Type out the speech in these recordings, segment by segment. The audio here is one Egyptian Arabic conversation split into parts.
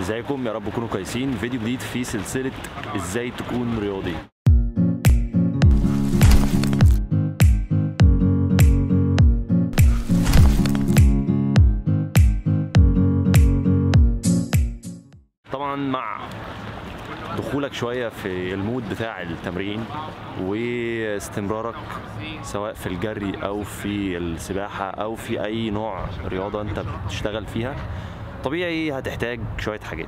ازيكم يا رب تكونوا كويسين فيديو جديد في سلسله ازاي تكون رياضي طبعا مع دخولك شويه في المود بتاع التمرين واستمرارك سواء في الجري او في السباحه او في اي نوع رياضه انت بتشتغل فيها طبيعي هتحتاج شويه حاجات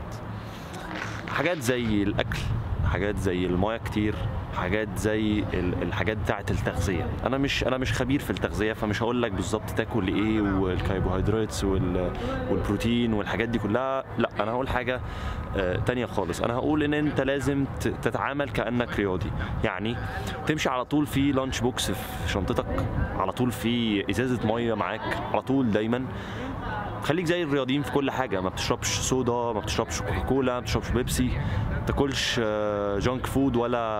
حاجات زي الاكل حاجات زي المايه كتير حاجات زي ال- الحاجات بتاعه التغذيه انا مش انا مش خبير في التغذيه فمش هقول لك بالظبط تاكل ايه والكربوهيدرات وال- والبروتين والحاجات دي كلها لا انا هقول حاجه آه، تانية خالص انا هقول ان انت لازم ت- تتعامل كانك رياضي يعني تمشي على طول في لانش بوكس في شنطتك على طول في ازازه ميه معاك على طول دايما خليك زي الرياضيين في كل حاجه ما بتشربش صودا ما بتشربش كوكاكولا ما بتشربش بيبسي ما تاكلش آه، جانك فود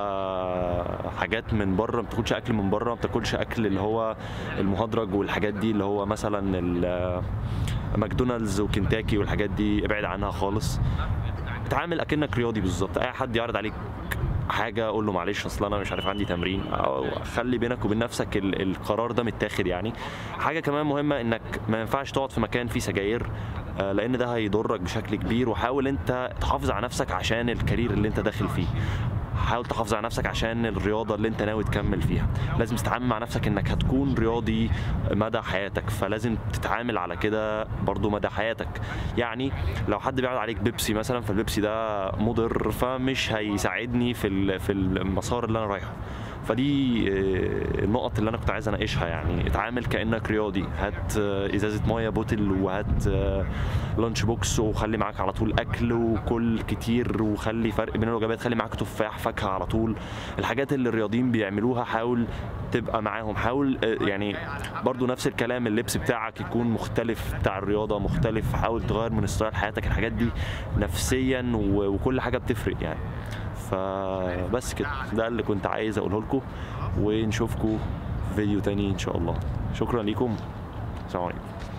ولا حاجات من بره ما بتاكلش اكل من بره ما بتاكلش اكل اللي هو المهدرج والحاجات دي اللي هو مثلا ال- ماكدونالدز وكنتاكي والحاجات دي ابعد عنها خالص اتعامل اكنك رياضي بالظبط اي حد يعرض عليك حاجه اقول له معلش اصل انا مش عارف عندي تمرين او خلي بينك وبين نفسك ال- القرار ده متاخد يعني حاجه كمان مهمه انك ما ينفعش تقعد في مكان فيه سجاير آه، لان ده هيضرك بشكل كبير وحاول انت تحافظ على نفسك عشان الكارير اللي انت داخل فيه حاول تحافظ على نفسك عشان الرياضه اللي انت ناوي تكمل فيها لازم تتعامل مع نفسك انك هتكون رياضي مدى حياتك فلازم تتعامل على كده برضو مدى حياتك يعني لو حد بيعرض عليك بيبسي مثلا فالبيبسي ده مضر فمش هيساعدني في ال- في المسار اللي انا رايحه فدي آه، النقط اللي انا كنت عايز اناقشها يعني اتعامل كانك رياضي هات آه، ازازه ميه بوتل وهات آه، لانش بوكس وخلي معاك على طول اكل وكل كتير وخلي فرق بين الوجبات خلي معاك تفاح فاكهه على طول الحاجات اللي الرياضيين بيعملوها حاول تبقى معاهم حاول آه، يعني برضو نفس الكلام اللبس بتاعك يكون مختلف بتاع الرياضه مختلف حاول تغير من ستايل حياتك الحاجات دي نفسيا و- وكل حاجه بتفرق يعني فبس كده ده اللي كنت عايز اقوله لكم ونشوفكم في فيديو تاني ان شاء الله شكرا ليكم السلام عليكم